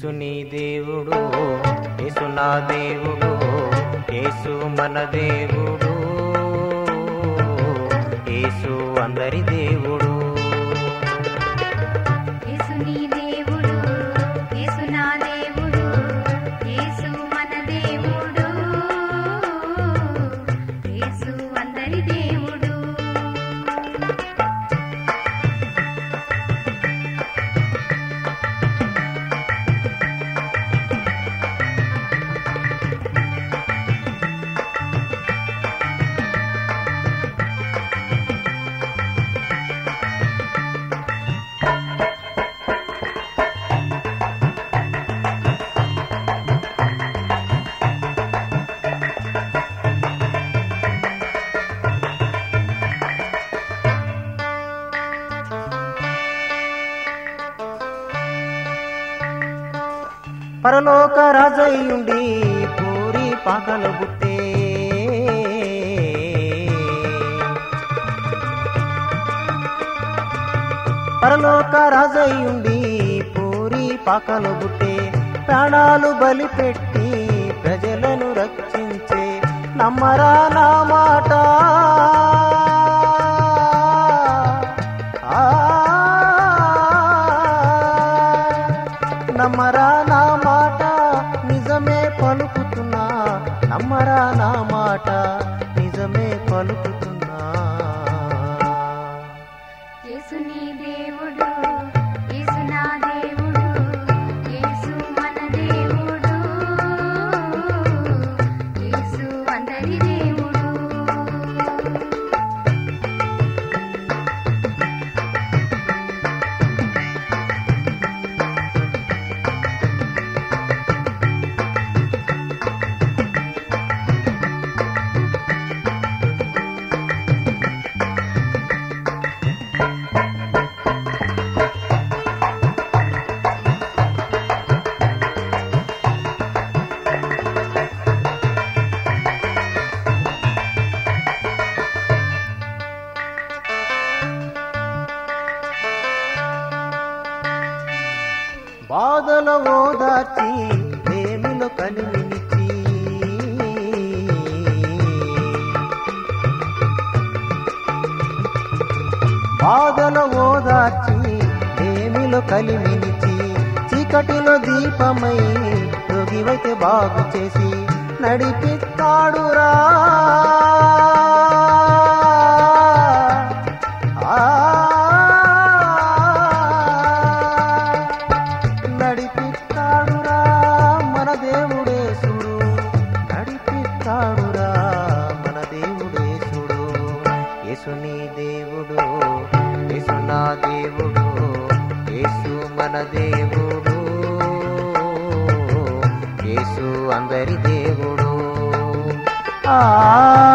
యేసు నీ దేవుడు యేసు నా దేవుడు యేసు మన దేవుడు యేసు అందరి దేవుడు యేసు నీ దేవుడు యేసు నా దేవుడు యేసు మన దేవుడు యేసు అందరి దేవుడు పరలోక రాజయ్యుండి పూరి పాకలు బుట్టే పరలోక రాజయ్యుండి పూరి పాకలు బుట్టే ప్రాణాలు బలిపెట్టి ప్రజలను రక్షించే నమ్మరా నా మాట ఆ నమ్మరా నా మాట నిజమే పలుకుతున్నా నమ్మరా నా మాట నిజమే పలుకుతున్నా యేసు నీ దేవుడు యేసు నా దేవుడు యేసు మన దేవుడు యేసు అందరి దేవుడు బాధల ఓదార్చి ప్రేమిలో కలిమినిచి బాధల ఓదార్చి ప్రేమిలో కలిమినిచి చీకటిలో దీపమై రోగివైతే బాగు చేసి నడిపిస్తాడురా ఆ నడిపిస్తాడురా మన దేవుడేసుడు నడిపిస్తాడురా మన దేవుడేసుడు యేసు నీ దేవుడు యేసు నా దేవుడు యేసు మన దేవుడు యేసు అందరి దేవుడు ఆ